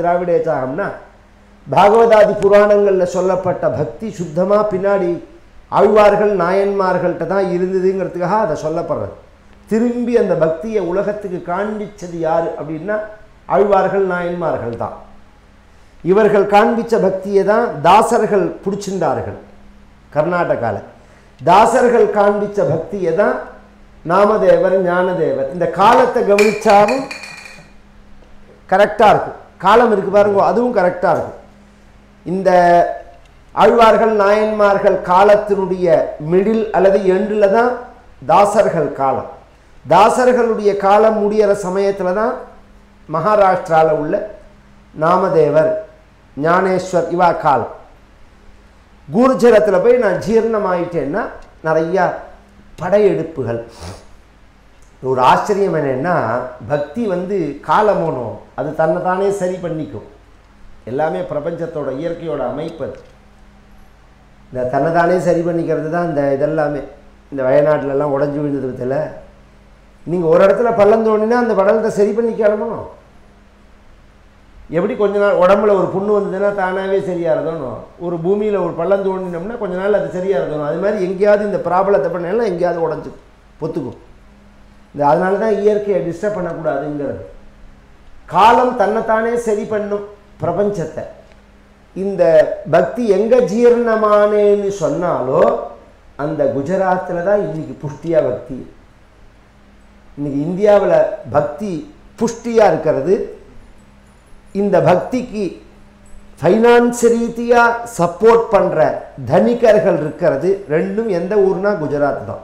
திராவிடேச்சாகம்னா பாகவதாதி புராணங்களில் சொல்லப்பட்ட பக்தி சுத்தமாக பின்னாடி ஆழ்வார்கள் நாயன்மார்கள்ட்ட தான் இருந்ததுங்கிறதுக்காக அதை சொல்லப்படுறது திரும்பி அந்த பக்தியை உலகத்துக்கு காண்பிச்சது யார் அப்படின்னா ஆழ்வார்கள் நாயன்மார்கள் தான் இவர்கள் காண்பிச்ச பக்தியை தான் தாசர்கள் பிடிச்சிருந்தார்கள் கர்நாடகாவில் தாசர்கள் காண்பிச்ச பக்தியை தான் நாமதேவர் ஞானதேவர் இந்த காலத்தை கவனிச்சாலும் கரெக்டாக இருக்கும் காலம் இருக்கு பாருங்க அதுவும் கரெக்டாக இருக்கும் இந்த ஆழ்வார்கள் நாயன்மார்கள் காலத்தினுடைய மிடில் அல்லது எண்டில் தான் தாசர்கள் காலம் தாசர்களுடைய காலம் முடியிற சமயத்தில் தான் மகாராஷ்டிராவில் உள்ள நாமதேவர் ஞானேஸ்வர் இவா காலம் கூர்ஜரத்தில் போய் நான் ஜீர்ணமாயிட்டேன்னா நிறையா படையெடுப்புகள் ஒரு ஆச்சரியம் என்னன்னா பக்தி வந்து காலமோனோ அது தன்னை தானே சரி பண்ணிக்கும் எல்லாமே பிரபஞ்சத்தோட இயற்கையோட அமைப்பு அது இந்த தன்னை தானே சரி பண்ணிக்கிறது தான் இந்த இதெல்லாமே இந்த வயநாட்டிலலாம் உடஞ்சி விழுந்தது பற்றில நீங்கள் ஒரு இடத்துல பள்ளம் தோண்டினா அந்த படலத்தை சரி பண்ணிக்கலாமோ எப்படி கொஞ்ச நாள் உடம்புல ஒரு புண்ணு வந்ததுன்னா தானாகவே சரியாக இருந்தோணும் ஒரு பூமியில் ஒரு பள்ளம் தோண்டினோம்னா கொஞ்ச நாள் அது சரியாக இருந்தோம் அது மாதிரி எங்கேயாவது இந்த ப்ராப்ளத்தை பண்ணலாம் எங்கேயாவது உடஞ்சி பொத்துக்கும் இந்த அதனால தான் இயற்கையை டிஸ்டர்ப் பண்ணக்கூடாதுங்கிறது காலம் தன்னைத்தானே சரி பண்ணும் பிரபஞ்சத்தை இந்த பக்தி எங்கே ஜீரணமானேன்னு சொன்னாலோ அந்த குஜராத்தில் தான் இன்னைக்கு புஷ்டியாக பக்தி இன்னைக்கு இந்தியாவில் பக்தி புஷ்டியாக இருக்கிறது இந்த பக்திக்கு ஃபைனான்ஸ் ரீதியாக சப்போர்ட் பண்ணுற தனிகர்கள் இருக்கிறது ரெண்டும் எந்த ஊர்னா குஜராத் தான்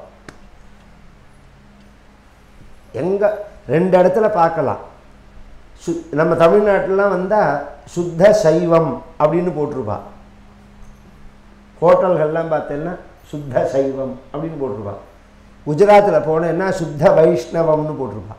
எங்கே ரெண்டு இடத்துல பார்க்கலாம் சு நம்ம தமிழ்நாட்டிலாம் வந்தால் சுத்த சைவம் அப்படின்னு போட்டிருப்பா ஹோட்டல்கள்லாம் பார்த்தேன்னா சுத்த சைவம் அப்படின்னு போட்டிருப்பா குஜராத்தில் போனேன்னா சுத்த வைஷ்ணவம்னு போட்டிருப்பா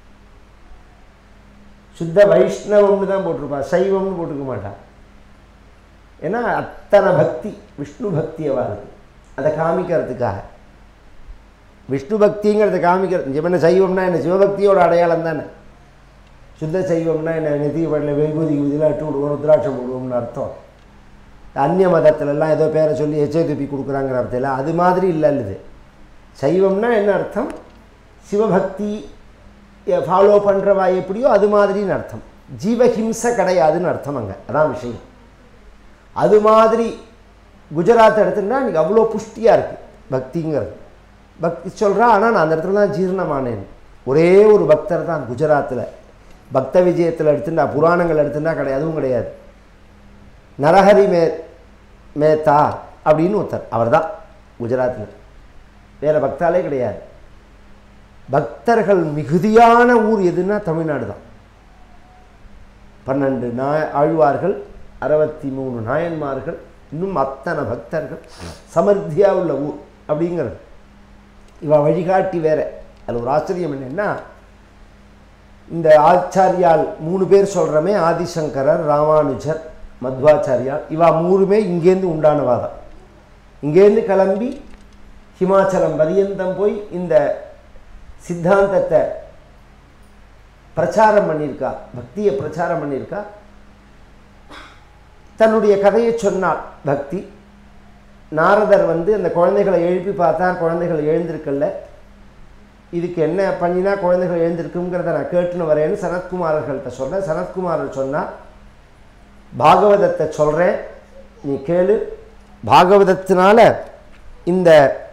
சுத்த வைஷ்ணவம்னு தான் போட்டிருப்பா சைவம்னு போட்டுக்க மாட்டா ஏன்னா அத்தனை பக்தி விஷ்ணு பக்தி அவளுக்கு அதை காமிக்கிறதுக்காக விஷ்ணு பக்திங்கிறத காமிக்கிறது என்ன சைவம்னா என்ன சிவபக்தியோட அடையாளம் தானே சுத்த சைவம்னா என்ன நெத்தி பண்ணல வெகுதி குதிலாம் இட்டு விடுவோம் ருத்ராட்சம் போடுவோம்னு அர்த்தம் அந்நிய மதத்துலலாம் ஏதோ பேரை சொல்லி எச்சை துப்பி கொடுக்குறாங்கிற அர்த்தம் இல்லை அது மாதிரி இல்லை இது சைவம்னா என்ன அர்த்தம் சிவபக்தி ஃபாலோ பண்ணுறவா எப்படியோ அது மாதிரின்னு அர்த்தம் ஜீவஹிம்சை கிடையாதுன்னு அர்த்தம் அங்கே அதான் விஷயம் அது மாதிரி குஜராத் எடுத்துட்டா எனக்கு அவ்வளோ புஷ்டியாக இருக்குது பக்திங்கிறது பக்தி சொல்கிறா ஆனால் நான் அந்த இடத்துல தான் ஜீரணமானேன் ஒரே ஒரு பக்தர் தான் குஜராத்தில் பக்த விஜயத்தில் எடுத்துட்டா புராணங்கள் எடுத்துட்டா கிடையாது அதுவும் கிடையாது நரஹரி மே மேத்தா அப்படின்னு ஒருத்தர் அவர் தான் குஜராத்தில் வேறு பக்தாலே கிடையாது பக்தர்கள் மிகுதியான ஊர் எதுன்னா தமிழ்நாடு தான் பன்னெண்டு நாய ஆழ்வார்கள் அறுபத்தி மூணு நாயன்மார்கள் இன்னும் அத்தனை பக்தர்கள் சமர்த்தியாக உள்ள ஊர் அப்படிங்கிறது இவ வழிகாட்டி வேற அதில் ஒரு ஆச்சரியம் என்னென்னா இந்த ஆச்சாரியால் மூணு பேர் சொல்கிறமே ஆதிசங்கரர் ராமானுஜர் மத்வாச்சாரியால் இவா மூணுமே இங்கேருந்து உண்டானவா தான் இங்கேருந்து கிளம்பி ஹிமாச்சலம் பரியந்தம் போய் இந்த சித்தாந்தத்தை பிரச்சாரம் பண்ணியிருக்கா பக்தியை பிரச்சாரம் பண்ணியிருக்கா தன்னுடைய கதையை சொன்னாள் பக்தி நாரதர் வந்து அந்த குழந்தைகளை எழுப்பி பார்த்தா குழந்தைகள் எழுந்திருக்கல இதுக்கு என்ன பண்ணினா குழந்தைகள் எழுந்திருக்குங்கிறத நான் கேட்டுன்னு வரேன்னு சனத்குமாரர்கள்ட்ட சொன்னேன் சனத்குமாரர் சொன்னால் பாகவதத்தை சொல்கிறேன் நீ கேளு பாகவதத்தினால இந்த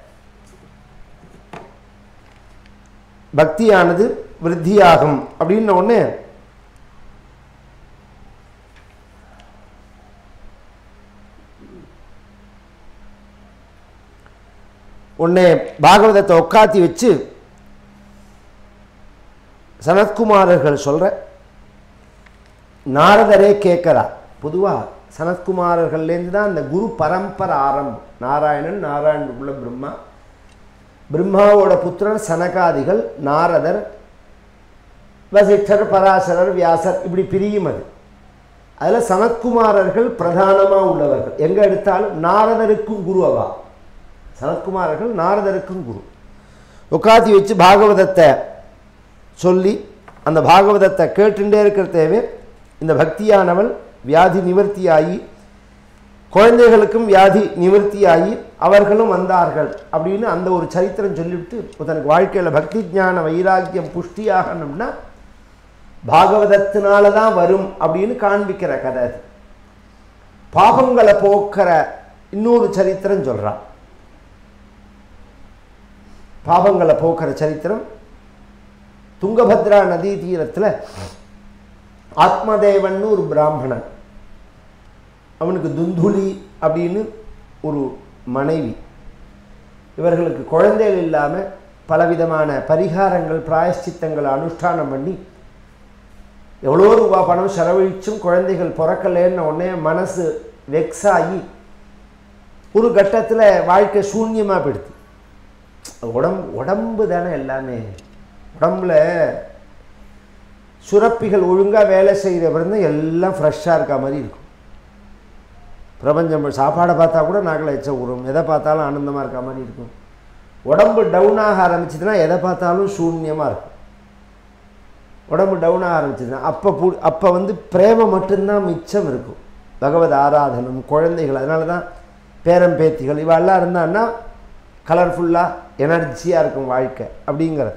பக்தியானது விருத்தியாகும் அப்படின்ன உடனே உடனே பாகவதத்தை உட்காத்தி வச்சு சனத்குமாரர்கள் சொல்கிற நாரதரே கேட்குறா பொதுவாக சனத்குமாரர்கள்லேருந்து தான் அந்த குரு பரம்பரை ஆரம்பம் நாராயணன் நாராயணனுக்குள்ள பிரம்மா பிரம்மாவோட புத்திரர் சனகாதிகள் நாரதர் வசிஷ்டர் பராசரர் வியாசர் இப்படி பிரியும் அது அதில் சனத்குமாரர்கள் பிரதானமாக உள்ளவர்கள் எங்கே எடுத்தாலும் நாரதருக்கும் குரு அவா சனத்குமாரர்கள் நாரதருக்கும் குரு உட்காத்தி வச்சு பாகவதத்தை சொல்லி அந்த பாகவதத்தை கேட்டுட்டே இருக்கிற தேவை இந்த பக்தியானவள் வியாதி நிவர்த்தியாகி குழந்தைகளுக்கும் வியாதி நிவர்த்தியாகி அவர்களும் வந்தார்கள் அப்படின்னு அந்த ஒரு சரித்திரம் சொல்லிவிட்டு தனக்கு வாழ்க்கையில் பக்தி ஞான வைராக்கியம் புஷ்டியாகணும்னா பாகவதத்தினால தான் வரும் அப்படின்னு காண்பிக்கிற கதை அது பாபங்களை போக்குற இன்னொரு சரித்திரம் சொல்கிறான் பாபங்களை போக்குற சரித்திரம் துங்கபத்ரா நதி தீரத்தில் ஆத்மதேவன் ஒரு பிராமணன் அவனுக்கு துந்துளி அப்படின்னு ஒரு மனைவி இவர்களுக்கு குழந்தைகள் இல்லாமல் பலவிதமான பரிகாரங்கள் பிராயஷ்சித்தங்களை அனுஷ்டானம் பண்ணி எவ்வளோ ரூபா பணம் செலவழிச்சும் குழந்தைகள் பிறக்கலேன்னு உடனே மனசு வெக்ஸ் ஆகி ஒரு கட்டத்தில் வாழ்க்கை சூன்யமாக போயிடுது உடம்பு உடம்பு தானே எல்லாமே உடம்புல சுரப்பிகள் ஒழுங்காக வேலை செய்கிற பிறந்து எல்லாம் ஃப்ரெஷ்ஷாக இருக்க மாதிரி இருக்கும் பிரபஞ்சம் சாப்பாடை பார்த்தா கூட நாக்கில் எச்ச உரும் எதை பார்த்தாலும் ஆனந்தமாக இருக்க மாதிரி இருக்கும் உடம்பு டவுனாக ஆரம்பிச்சதுன்னா எதை பார்த்தாலும் சூன்யமாக இருக்கும் உடம்பு டவுனாக ஆரம்பிச்சதுன்னா அப்போ பு அப்போ வந்து பிரேமம் மட்டும்தான் மிச்சம் இருக்கும் பகவத் ஆராதனம் குழந்தைகள் அதனால தான் பேரம் பேத்திகள் இவெல்லாம் இருந்தான்னா கலர்ஃபுல்லாக எனர்ஜியாக இருக்கும் வாழ்க்கை அப்படிங்கிறது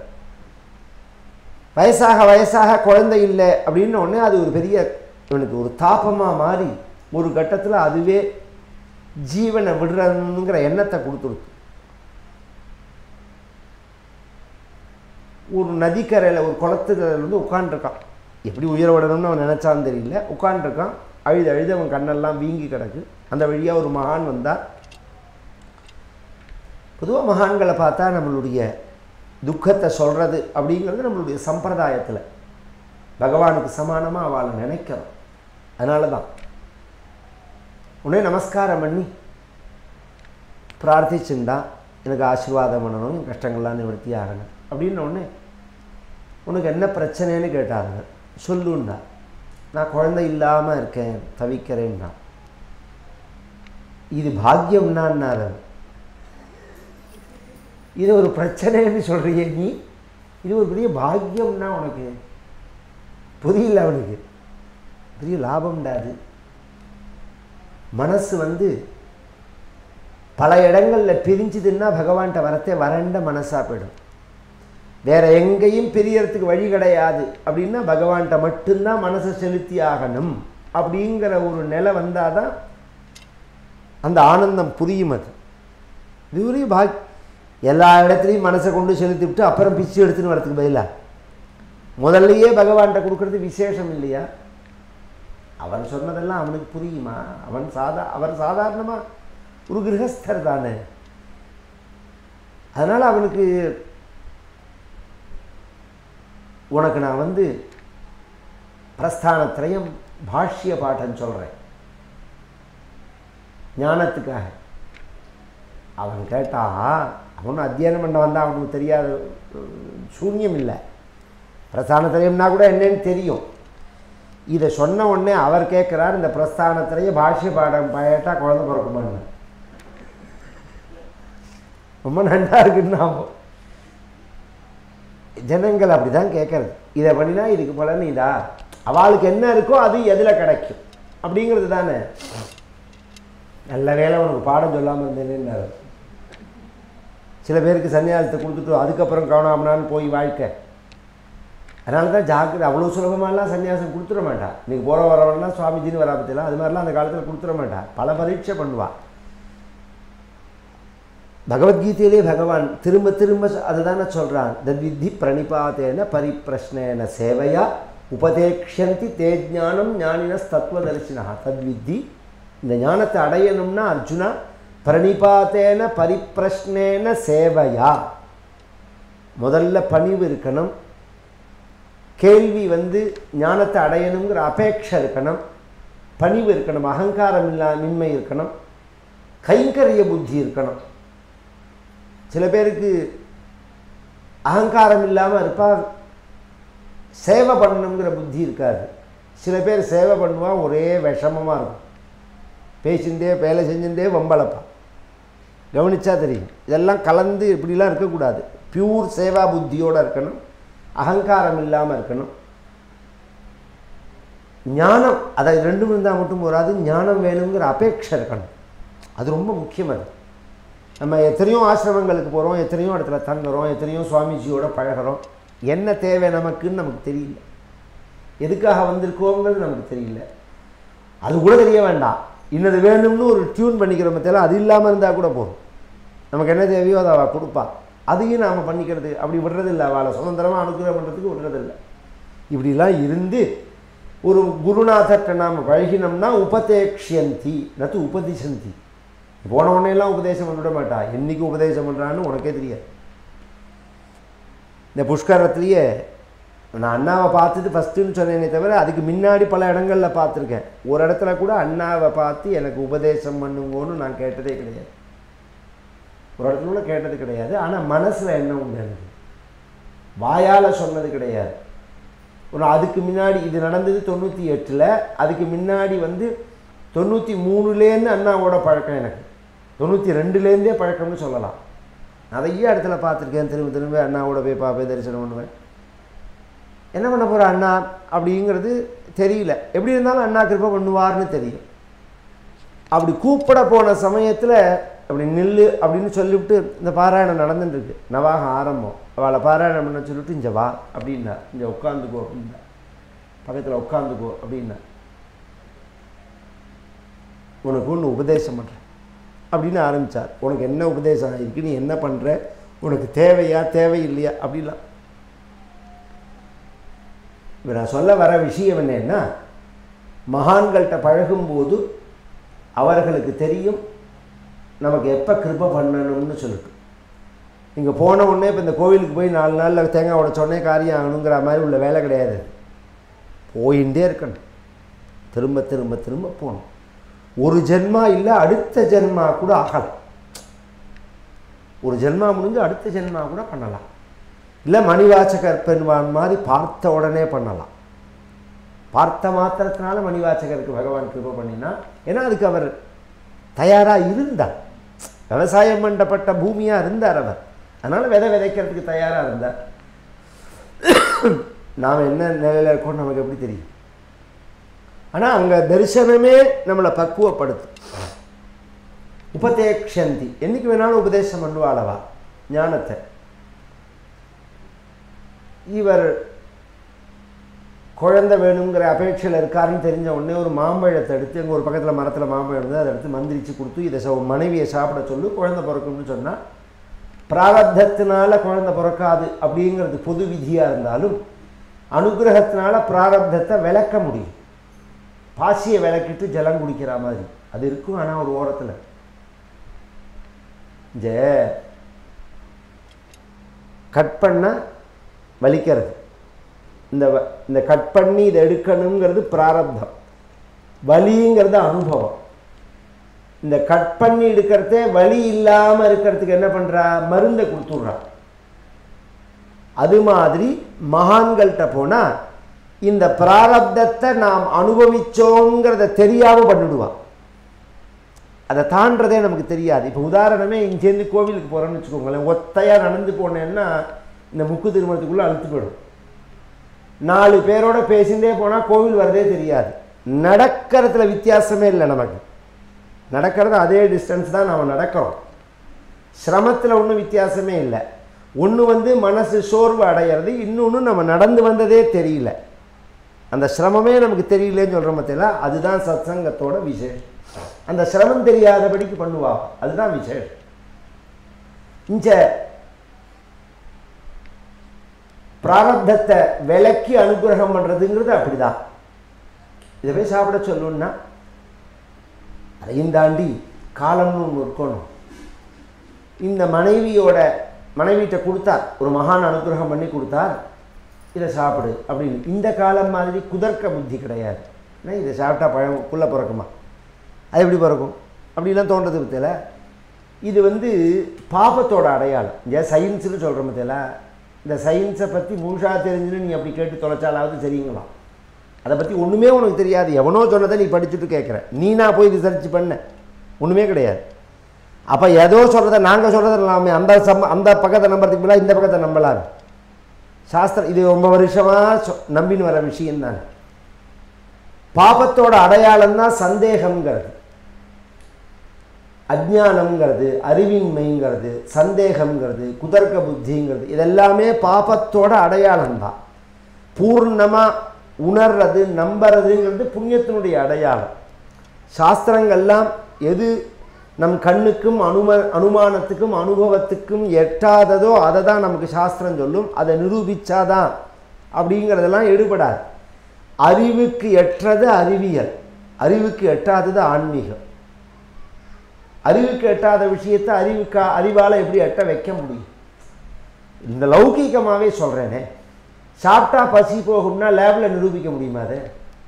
வயசாக வயசாக குழந்தை இல்லை அப்படின்னு உடனே அது ஒரு பெரிய இவனுக்கு ஒரு தாபமாக மாறி ஒரு கட்டத்தில் அதுவே ஜீவனை விடுறதுங்கிற எண்ணத்தை கொடுத்துருது ஒரு நதிக்கரையில் ஒரு குளத்துக்கரையில் வந்து உட்காண்ட்ருக்கான் எப்படி உயிரை விடணும்னு அவன் நினச்சான்னு தெரியல உட்காண்ட்ருக்கான் அழுது அழுது அவன் கண்ணெல்லாம் வீங்கி கிடக்கு அந்த வழியாக ஒரு மகான் வந்தார் பொதுவாக மகான்களை பார்த்தா நம்மளுடைய துக்கத்தை சொல்கிறது அப்படிங்கிறது நம்மளுடைய சம்பிரதாயத்தில் பகவானுக்கு சமானமாக அவளை நினைக்கிறோம் அதனால தான் உடனே நமஸ்காரம் பண்ணி பிரார்த்திச்சுண்டா எனக்கு ஆசீர்வாதம் பண்ணணும் என் கஷ்டங்கள்லாம் நிவர்த்தி ஆகணும் அப்படின்ன உடனே உனக்கு என்ன பிரச்சனைன்னு கேட்டாங்க சொல்லுண்டா நான் குழந்தை இல்லாமல் இருக்கேன் தவிக்கிறேன்னா இது பாக்கியம்னான்னாரு இது ஒரு பிரச்சனைன்னு சொல்கிறியே நீ இது ஒரு பெரிய பாக்கியம்னா உனக்கு புரியல அவனுக்கு பெரிய லாபம்டா அது மனசு வந்து பல இடங்களில் பிரிஞ்சுதுன்னா பகவான்கிட்ட வரத்தே வறண்ட மனசாக போயிடும் வேற எங்கேயும் பிரியறதுக்கு வழி கிடையாது அப்படின்னா பகவான்கிட்ட மட்டும்தான் மனசை செலுத்தி ஆகணும் அப்படிங்கிற ஒரு நிலை வந்தால் தான் அந்த ஆனந்தம் புரியும் அது இது ஒரு பாக் எல்லா இடத்துலையும் மனசை கொண்டு செலுத்தி விட்டு அப்புறம் பிச்சு எடுத்துன்னு வரதுக்கு பதிலாக முதல்லையே பகவான்கிட்ட கொடுக்கறது விசேஷம் இல்லையா அவன் சொன்னதெல்லாம் அவனுக்கு புரியுமா அவன் சாதா அவர் சாதாரணமாக ஒரு கிரகஸ்தர் தானே அதனால் அவனுக்கு உனக்கு நான் வந்து பிரஸ்தானத்திரையும் பாஷ்ய பாட்டம் சொல்கிறேன் ஞானத்துக்காக அவன் கேட்டா அவனும் அத்தியனம் பண்ண வந்தான் அவனுக்கு தெரியாத சூன்யம் இல்லை பிரஸ்தானத்திரயம்னா கூட என்னன்னு தெரியும் இதை சொன்ன உடனே அவர் கேட்குறார் இந்த பிரஸ்தானத்திலேயே பாஷ்ய பாடம் பயட்டா குழந்தை பிறக்குமான்னு ரொம்ப நன்றா இருக்குன்னு ஜனங்கள் அப்படி தான் கேட்கறது இதை பண்ணினா இதுக்கு பலன் இதா அவளுக்கு என்ன இருக்கோ அது எதில் கிடைக்கும் அப்படிங்கிறது தானே நல்ல வேலை உனக்கு பாடம் சொல்லாமல் இருந்தேன்னு சில பேருக்கு சன்னியாசத்தை கொடுத்துட்டு அதுக்கப்புறம் கவனாமனான்னு போய் வாழ்க்கை அதனால தான் ஜாக்கிரதை அவ்வளோ சுலபமாலாம் சன்னியாசம் கொடுத்துட மாட்டா இன்றைக்கி போகிற வரவனா சுவாமிஜின்னு வரா பற்றிலாம் அது மாதிரிலாம் அந்த காலத்தில் கொடுத்துட மாட்டா பல பரீட்சை பண்ணுவாள் பகவத்கீதையிலே பகவான் திரும்ப திரும்ப அதுதானே சொல்கிறான் தத்வித்தி பிரணிபாத்தேன பரிப்பிரஷ்னேன சேவையா உபதேக்ஷந்தி தே ஜானம் ஞானினஸ் தத்துவதர்சினா தத்வித்தி இந்த ஞானத்தை அடையணும்னா அர்ஜுனா பிரணிபாத்தேன பரிப்பிரஷ்னேன சேவையா முதல்ல பணிவு இருக்கணும் கேள்வி வந்து ஞானத்தை அடையணுங்கிற அபேட்சை இருக்கணும் பணிவு இருக்கணும் அகங்காரம் இல்லா மின்மை இருக்கணும் கைங்கரிய புத்தி இருக்கணும் சில பேருக்கு அகங்காரம் இல்லாமல் இருப்பார் சேவை பண்ணணுங்கிற புத்தி இருக்காது சில பேர் சேவை பண்ணுவா ஒரே விஷமமாக இருக்கும் பேசிண்டே வேலை செஞ்சுட்டே வம்பளப்பா கவனிச்சா தெரியும் இதெல்லாம் கலந்து இப்படிலாம் இருக்கக்கூடாது பியூர் சேவா புத்தியோடு இருக்கணும் அகங்காரம் இல்லாமல் இருக்கணும் ஞானம் அதை ரெண்டும் இருந்தால் மட்டும் போராது ஞானம் வேணுங்கிற அபேட்சை இருக்கணும் அது ரொம்ப முக்கியம் அது நம்ம எத்தனையோ ஆசிரமங்களுக்கு போகிறோம் எத்தனையோ இடத்துல தங்குறோம் எத்தனையோ சுவாமிஜியோட பழகுறோம் என்ன தேவை நமக்குன்னு நமக்கு தெரியல எதுக்காக வந்திருக்கோங்கிறது நமக்கு தெரியல அது கூட தெரிய வேண்டாம் இன்னது வேணும்னு ஒரு டியூன் பண்ணிக்கிற மத்தியில் அது இல்லாமல் இருந்தால் கூட போதும் நமக்கு என்ன தேவையோ அதை அவள் கொடுப்பா அதையும் நாம் பண்ணிக்கிறது அப்படி விடுறதில்லை அவளை சுதந்திரமாக அனுகிரகம் பண்ணுறதுக்கு விடுறதில்லை இப்படிலாம் இருந்து ஒரு குருநாதர்கிட்ட நாம் பழகினோம்னா உபதேக்ஷியந்தி நத்து உபதிசந்தி போன உடனேலாம் உபதேசம் பண்ணிவிட மாட்டா என்னைக்கு உபதேசம் பண்ணுறான்னு உனக்கே தெரியாது இந்த புஷ்கரத்துலேயே நான் அண்ணாவை பார்த்தது ஃபஸ்ட்டுன்னு சொன்னேனே தவிர அதுக்கு முன்னாடி பல இடங்களில் பார்த்துருக்கேன் ஒரு இடத்துல கூட அண்ணாவை பார்த்து எனக்கு உபதேசம் பண்ணுங்கன்னு நான் கேட்டதே கிடையாது ஒரு இடத்துல கூட கேட்டது கிடையாது ஆனால் மனசில் என்ன உண்டு எனக்கு வாயால் சொன்னது கிடையாது ஒரு அதுக்கு முன்னாடி இது நடந்தது தொண்ணூற்றி எட்டில் அதுக்கு முன்னாடி வந்து தொண்ணூற்றி மூணுலேருந்து அண்ணாவோட பழக்கம் எனக்கு தொண்ணூற்றி ரெண்டுலேருந்தே பழக்கம்னு சொல்லலாம் நிறைய இடத்துல பார்த்துருக்கேன் திரும்ப திரும்ப அண்ணாவோட போய் பார்ப்பேன் தரிசனம் பண்ணுவேன் என்ன பண்ண போகிற அண்ணா அப்படிங்கிறது தெரியல எப்படி இருந்தாலும் அண்ணா கிருப்பை பண்ணுவார்னு தெரியும் அப்படி கூப்பிட போன சமயத்தில் அப்படி நில்லு அப்படின்னு சொல்லிவிட்டு இந்த பாராயணம் நடந்துட்டுருக்கு நவாகம் ஆரம்பம் அவளை பாராயணம் பண்ண சொல்லிவிட்டு இங்கே வா அப்படின்னா இங்கே உட்காந்துக்கோ அப்படின்னா பக்கத்தில் உட்காந்துக்கோ அப்படின்னா உனக்கு ஒன்று உபதேசம் பண்ணுறேன் அப்படின்னு ஆரம்பித்தார் உனக்கு என்ன உபதேசம் ஆகிருக்கு நீ என்ன பண்ணுற உனக்கு தேவையா தேவையில்லையா அப்படிலாம் இப்போ நான் சொல்ல வர விஷயம் என்னன்னா மகான்கள்கிட்ட பழகும்போது அவர்களுக்கு தெரியும் நமக்கு எப்போ கிருப பண்ணணும்னு சொல்லிட்டு இங்கே போன உடனே இப்போ இந்த கோவிலுக்கு போய் நாலு நாளில் தேங்காய் உடச்சோடனே காரியம் ஆகணுங்கிற மாதிரி உள்ள வேலை கிடையாது போயிட்டே இருக்கணும் திரும்ப திரும்ப திரும்ப போகணும் ஒரு ஜென்மா இல்லை அடுத்த ஜென்மா கூட ஆகலாம் ஒரு ஜென்மா முடிஞ்சு அடுத்த ஜென்மா கூட பண்ணலாம் இல்லை மணிவாச்சகர் பெண்வான் மாதிரி பார்த்த உடனே பண்ணலாம் பார்த்த மாத்திரத்தினால மணிவாச்சகருக்கு பகவான் கிருப பண்ணினா ஏன்னா அதுக்கு அவர் தயாராக இருந்தார் விவசாயம் பண்ணப்பட்ட பூமியாக இருந்தார் அவர் அதனால் விதை விதைக்கிறதுக்கு தயாராக இருந்தார் நாம் என்ன நிலையில் இருக்கோம்னு நமக்கு எப்படி தெரியும் ஆனால் அங்கே தரிசனமே நம்மளை பக்குவப்படுத்தும் உபதேக்ஷந்தி என்னைக்கு வேணாலும் உபதேசம் பண்ணுவாளவா ஞானத்தை இவர் குழந்தை வேணுங்கிற அபேட்சையில் இருக்காருன்னு தெரிஞ்ச உடனே ஒரு மாம்பழத்தை எடுத்து எங்கள் ஒரு பக்கத்தில் மரத்தில் மாம்பழம் இருந்து அதை எடுத்து மந்திரிச்சு கொடுத்து இதை ச மனைவியை சாப்பிட சொல்லு குழந்தை பிறக்கும்னு சொன்னால் பிராரப்தத்தினால குழந்தை பிறக்காது அப்படிங்கிறது பொது விதியாக இருந்தாலும் அனுகிரகத்தினால பிராரப்தத்தை விளக்க முடியும் பாசியை விளக்கிட்டு ஜலம் குடிக்கிற மாதிரி அது இருக்கும் ஆனால் ஒரு ஓரத்தில் இந்த கட் பண்ண வலிக்கிறது இந்த வ- இந்த கட் பண்ணி இதை எடுக்கணுங்கிறது பிராரப்தம் வலிங்கிறது அனுபவம் இந்த கட் பண்ணி எடுக்கிறதே வலி இல்லாமல் இருக்கிறதுக்கு என்ன பண்ணுறா மருந்தை கொடுத்துட்றா அது மாதிரி மகான்கள்கிட்ட போனால் இந்த பிராரப்தத்தை நாம் அனுபவிச்சோங்கிறத தெரியாமல் பண்ணிடுவான் அதை தாண்டதே நமக்கு தெரியாது இப்போ உதாரணமே இங்கேருந்து கோவிலுக்கு போகிறோன்னு வச்சுக்கோங்களேன் ஒத்தையாக நடந்து போனேன்னா இந்த முக்கு திருமணத்துக்குள்ளே அழுத்து போயிடும் நாலு பேரோட பேசிகிட்டே போனால் கோவில் வரதே தெரியாது நடக்கிறதுல வித்தியாசமே இல்லை நமக்கு நடக்கிறது அதே டிஸ்டன்ஸ் தான் நம்ம நடக்கிறோம் சிரமத்தில் ஒன்றும் வித்தியாசமே இல்லை ஒன்று வந்து மனசு சோர்வு அடையிறது இன்னொன்று நம்ம நடந்து வந்ததே தெரியல அந்த சிரமமே நமக்கு தெரியலன்னு சொல்கிற மத்தியில் அதுதான் சத்சங்கத்தோட விசேஷம் அந்த சிரமம் தெரியாதபடிக்கு பண்ணுவா அதுதான் விசேஷம் இந்த பிராரப்தத்தை விலக்கி அனுகிரகம் பண்ணுறதுங்கிறது அப்படிதான் இதை போய் சாப்பிட சொல்லணும்னா அதையும் தாண்டி காலம்னு ஒன்று இருக்கணும் இந்த மனைவியோட மனைவிட்ட கொடுத்தார் ஒரு மகான் அனுகிரகம் பண்ணி கொடுத்தார் இதை சாப்பிடு அப்படின்னு இந்த காலம் மாதிரி குதர்க்க புத்தி கிடையாது ஏன்னா இதை சாப்பிட்டா பழம் புள்ள பிறக்குமா அது எப்படி பிறக்கும் அப்படிலாம் தோன்றது பற்றியில இது வந்து பாபத்தோட அடையாளம் ஏன் சயின்ஸுன்னு சொல்கிற பற்றியில இந்த சயின்ஸை பற்றி முழுசாக தெரிஞ்சுன்னு நீ அப்படி கேட்டு தொலைச்சாலாவது சரிங்களா அதை பற்றி ஒன்றுமே உனக்கு தெரியாது எவனோ சொன்னதை நீ படிச்சுட்டு கேட்குற நீ நான் போய் ரிசர்ச் பண்ண ஒன்றுமே கிடையாது அப்போ ஏதோ சொல்கிறத நாங்கள் சொல்கிறத இல்லாமல் அந்த சம்ம அந்த பக்கத்தை நம்புறதுக்கு பதிலாக இந்த பக்கத்தை நம்பலாம் சாஸ்திரம் இது ரொம்ப வருஷமாக சொ நம்பின்னு வர விஷயம் தானே பாபத்தோட அடையாளம் தான் சந்தேகம்ங்கிறது அஜ்ஞானம்ங்கிறது அறிவின்மைங்கிறது சந்தேகம்ங்கிறது குதர்க்க புத்திங்கிறது இதெல்லாமே பாபத்தோட அடையாளம் தான் பூர்ணமாக உணர்றது நம்புறதுங்கிறது புண்ணியத்தினுடைய அடையாளம் சாஸ்திரங்கள்லாம் எது நம் கண்ணுக்கும் அனும அனுமானத்துக்கும் அனுபவத்துக்கும் எட்டாததோ அதை தான் நமக்கு சாஸ்திரம் சொல்லும் அதை நிரூபிச்சாதான் அப்படிங்கிறதெல்லாம் எடுபடாது அறிவுக்கு எற்றது அறிவியல் அறிவுக்கு எட்டாதது ஆன்மீகம் அறிவுக்கு எட்டாத விஷயத்தை அறிவுக்கா அறிவால் எப்படி எட்ட வைக்க முடியும் இந்த லௌகீகமாகவே சொல்கிறேனே சாப்பிட்டா பசி போகும்னா லேபில் நிரூபிக்க முடியுமா அது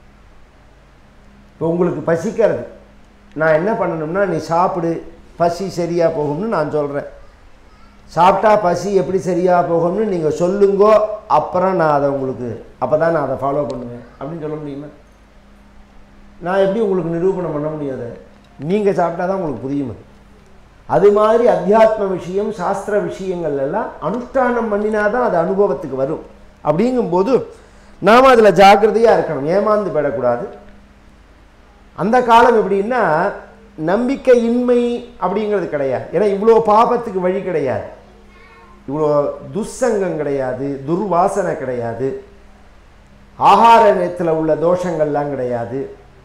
இப்போ உங்களுக்கு பசிக்கிறது நான் என்ன பண்ணணும்னா நீ சாப்பிடு பசி சரியாக போகும்னு நான் சொல்கிறேன் சாப்பிட்டா பசி எப்படி சரியாக போகும்னு நீங்கள் சொல்லுங்கோ அப்புறம் நான் அதை உங்களுக்கு அப்போ தான் நான் அதை ஃபாலோ பண்ணுவேன் அப்படின்னு சொல்ல முடியுமா நான் எப்படி உங்களுக்கு நிரூபணம் பண்ண முடியாது நீங்கள் சாப்பிட்டா தான் உங்களுக்கு புரியும் அது அது மாதிரி அத்தியாத்ம விஷயம் சாஸ்திர விஷயங்கள் எல்லாம் அனுஷ்டானம் பண்ணினா தான் அது அனுபவத்துக்கு வரும் அப்படிங்கும்போது நாம் அதில் ஜாக்கிரதையாக இருக்கணும் ஏமாந்து போயிடக்கூடாது அந்த காலம் எப்படின்னா நம்பிக்கையின்மை அப்படிங்கிறது கிடையாது ஏன்னா இவ்வளோ பாபத்துக்கு வழி கிடையாது இவ்வளோ துஸ்சங்கம் கிடையாது துர்வாசனை கிடையாது ஆகாரத்தில் உள்ள தோஷங்கள்லாம் கிடையாது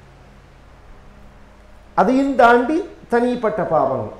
அதையும் தாண்டி தனிப்பட்ட பாவங்கள்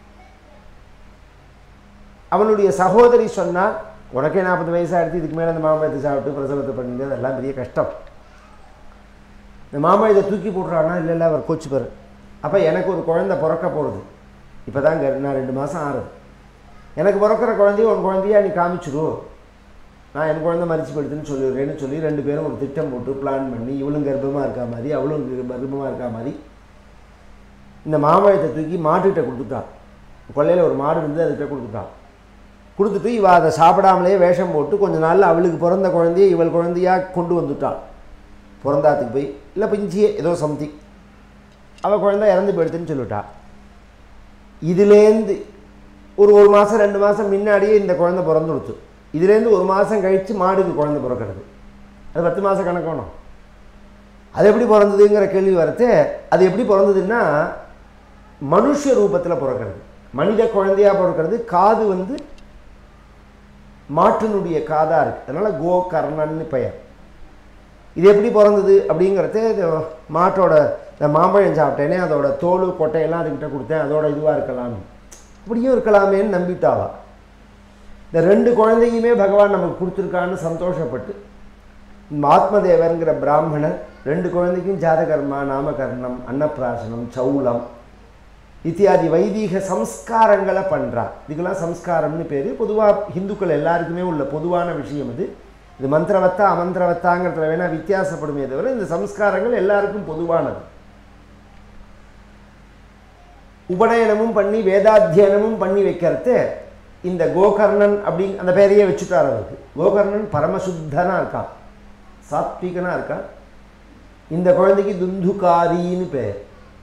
அவனுடைய சகோதரி சொன்னால் உனக்கே நாற்பது வயசாகிடுச்சு இதுக்கு மேலே அந்த மாம்பழத்தை சாப்பிட்டு பிரசவத்தை பண்ணிட்டு அதெல்லாம் பெரிய கஷ்டம் இந்த மாம்பழத்தை தூக்கி போட்டுறான்னா இல்லை இல்லை அவர் கோச்சுப்பார் அப்போ எனக்கு ஒரு குழந்தை பிறக்க போகிறது இப்போ தான் நான் ரெண்டு மாதம் ஆறுது எனக்கு பிறக்கிற குழந்தைய உன் குழந்தையா நீ காமிச்சிரு நான் என் குழந்தை மறிச்சு போயிடுதுன்னு சொல்லிடுறேன்னு சொல்லி ரெண்டு பேரும் ஒரு திட்டம் போட்டு பிளான் பண்ணி இவளும் கர்ப்பமாக இருக்கா மாதிரி அவளும் கர்ப்பமாக இருக்கா மாதிரி இந்த மாம்பழத்தை தூக்கி மாட்டுக்கிட்ட கொடுத்துட்டான் கொல்லையில் ஒரு மாடு இருந்து அதுக்கிட்ட கொடுத்துட்டான் கொடுத்துட்டு இவ அதை சாப்பிடாமலே வேஷம் போட்டு கொஞ்ச நாளில் அவளுக்கு பிறந்த குழந்தைய இவள் குழந்தையாக கொண்டு வந்துட்டாள் பிறந்தாத்துக்கு போய் இல்லை பிஞ்சியே ஏதோ சம்திங் அவள் குழந்தை இறந்து போயிடுதுன்னு சொல்லிட்டா இதுலேருந்து ஒரு ஒரு மாதம் ரெண்டு மாதம் முன்னாடியே இந்த குழந்தை பிறந்துடுச்சு இதுலேருந்து ஒரு மாதம் கழித்து மாடுக்கு குழந்தை பிறக்கிறது அது பத்து மாதம் கணக்கணும் அது எப்படி பிறந்ததுங்கிற கேள்வி வரது அது எப்படி பிறந்ததுன்னா மனுஷ ரூபத்தில் பிறக்கிறது மனித குழந்தையாக பிறக்கிறது காது வந்து மாட்டினுடைய காதாக இருக்குது அதனால் கோகர்ணன்னு பெயர் இது எப்படி பிறந்தது அப்படிங்கிறது இது மாட்டோட இந்த மாம்பழம் சாப்பிட்டேனே அதோட தோல் கொட்டையெல்லாம் அதுக்கிட்ட கொடுத்தேன் அதோட இதுவாக இருக்கலாம் அப்படியும் இருக்கலாமேன்னு நம்பிட்டாவா இந்த ரெண்டு குழந்தையுமே பகவான் நமக்கு கொடுத்துருக்கான்னு சந்தோஷப்பட்டு ஆத்மதேவருங்கிற பிராமணர் ரெண்டு குழந்தைக்கும் ஜாதகர்மா நாமகர்ணம் அன்னப்பிராசனம் சௌலம் இத்தியாதி வைதீக சம்ஸ்காரங்களை பண்ணுறா இதுக்கெல்லாம் சம்ஸ்காரம்னு பேர் பொதுவாக ஹிந்துக்கள் எல்லாருக்குமே உள்ள பொதுவான விஷயம் இது இது மந்திரவத்தா அமந்திரவத்தாங்கிறதுல வேணால் வித்தியாசப்படுமே தவிர இந்த சம்ஸ்காரங்கள் எல்லாருக்கும் பொதுவானது உபநயனமும் பண்ணி வேதாத்தியனமும் பண்ணி வைக்கிறது இந்த கோகர்ணன் அப்படி அந்த பேரையே வச்சுட்டார் அவருக்கு கோகர்ணன் பரமசுத்தனாக இருக்கான் சாத்விகனாக இருக்கான் இந்த குழந்தைக்கு துந்துகாரின்னு பேர்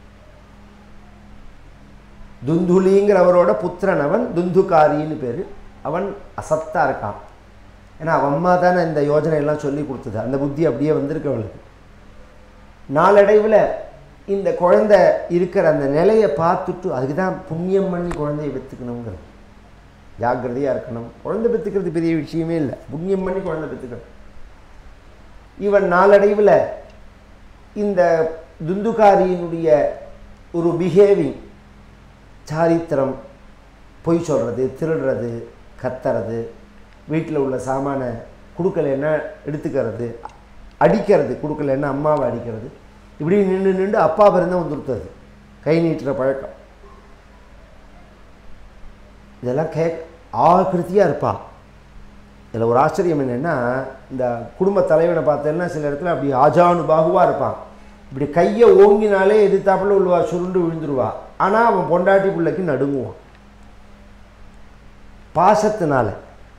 துந்துலிங்கிறவரோட புத்திரன் அவன் துந்துகாரின்னு பேர் அவன் அசத்தா இருக்கான் ஏன்னா அவன் அம்மா தானே இந்த யோஜனை எல்லாம் சொல்லி கொடுத்தது அந்த புத்தி அப்படியே வந்திருக்கு அவளுக்கு நாளடைவில் இந்த குழந்தை இருக்கிற அந்த நிலையை பார்த்துட்டு அதுக்கு தான் புண்ணியம் பண்ணி குழந்தைய பெற்றுக்கணுங்கிறது ஜாக்கிரதையாக இருக்கணும் குழந்தை பெற்றுக்கிறது பெரிய விஷயமே இல்லை புண்ணியம் பண்ணி குழந்தை பெற்றுக்கணும் இவன் நாளடைவில் இந்த துந்துகாரியினுடைய ஒரு பிஹேவிங் சாரித்திரம் பொய் சொல்கிறது திருடுறது கத்துறது வீட்டில் உள்ள சாமானை கொடுக்கலன்னா எடுத்துக்கிறது அடிக்கிறது கொடுக்கலன்னா அம்மாவை அடிக்கிறது இப்படி நின்று நின்று அப்பா பிறந்த வந்துருத்தது கை நீட்டுற பழக்கம் இதெல்லாம் கே ஆகிருத்தியாக இருப்பா இதில் ஒரு ஆச்சரியம் என்னென்னா இந்த குடும்ப தலைவனை பார்த்தேன்னா சில இடத்துல அப்படி ஆஜானுபாகுவாக இருப்பான் இப்படி கையை ஓங்கினாலே எதிர்த்தாப்புல உள்ளவா சுருண்டு விழுந்துருவா ஆனால் அவன் பொண்டாட்டி பிள்ளைக்கு நடுங்குவான் பாசத்தினால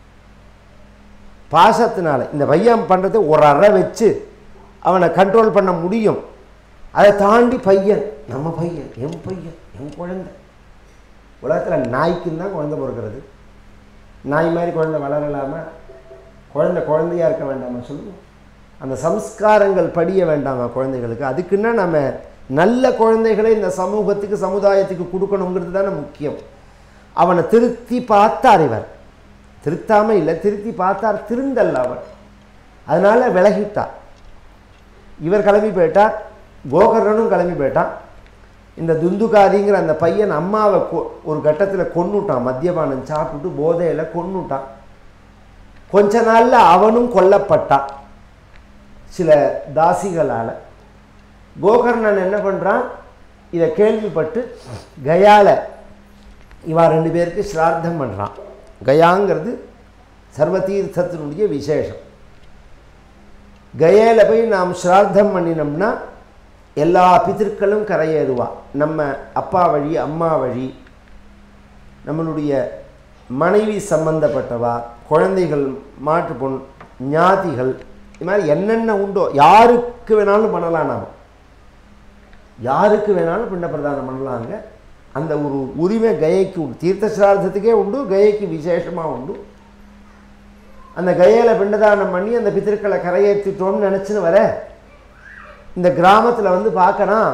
பாசத்தினால இந்த பையன் பண்ணுறது ஒரு அறை வச்சு அவனை கண்ட்ரோல் பண்ண முடியும் அதை தாண்டி பையன் நம்ம பையன் என் பையன் என் குழந்தை உலகத்தில் நாய்க்குன்னு தான் குழந்தை பிறக்கிறது நாய் மாதிரி குழந்தை வளரலாமா குழந்தை குழந்தையா இருக்க வேண்டாமா சொல்லுங்க அந்த சம்ஸ்காரங்கள் படிய வேண்டாமா குழந்தைகளுக்கு அதுக்குன்னா நம்ம நல்ல குழந்தைகளை இந்த சமூகத்துக்கு சமுதாயத்துக்கு கொடுக்கணுங்கிறது தானே முக்கியம் அவனை திருத்தி பார்த்தார் இவர் திருத்தாம இல்லை திருத்தி பார்த்தார் திருந்தல்ல அவன் அதனால விலகிட்டார் இவர் கிளம்பி போயிட்டார் கோகர்ணனும் கிளம்பி போயிட்டான் இந்த துந்துகாரிங்கிற அந்த பையன் அம்மாவை கொ ஒரு கட்டத்தில் கொன்னுட்டான் மத்தியபானம் சாப்பிட்டுட்டு போதையில் கொன்னுட்டான் கொஞ்ச நாளில் அவனும் கொல்லப்பட்டான் சில தாசிகளால் கோகர்ணன் என்ன பண்ணுறான் இதை கேள்விப்பட்டு கயால இவா ரெண்டு பேருக்கு ஸ்ரார்த்தம் பண்ணுறான் கயாங்கிறது சர்வதீர்த்தத்தினுடைய விசேஷம் கயையில் போய் நாம் ஸ்ரார்த்தம் பண்ணினோம்னா எல்லா பிதற்களும் கரையேறுவா நம்ம அப்பா வழி அம்மா வழி நம்மளுடைய மனைவி சம்பந்தப்பட்டவா குழந்தைகள் மாட்டு பொன் ஞாதிகள் இது மாதிரி என்னென்ன உண்டோ யாருக்கு வேணாலும் பண்ணலாம் நாம் யாருக்கு வேணாலும் பிண்ட பிரதானம் பண்ணலாங்க அந்த ஒரு உரிமை கயைக்கு உண்டு தீர்த்த சிரார்த்தத்துக்கே உண்டு கயைக்கு விசேஷமாக உண்டு அந்த கயையில் பிண்டதானம் பண்ணி அந்த பித்திருக்களை கரையேற்றிட்டோம்னு நினச்சின்னு வர இந்த கிராமத்தில் வந்து பார்க்கறான்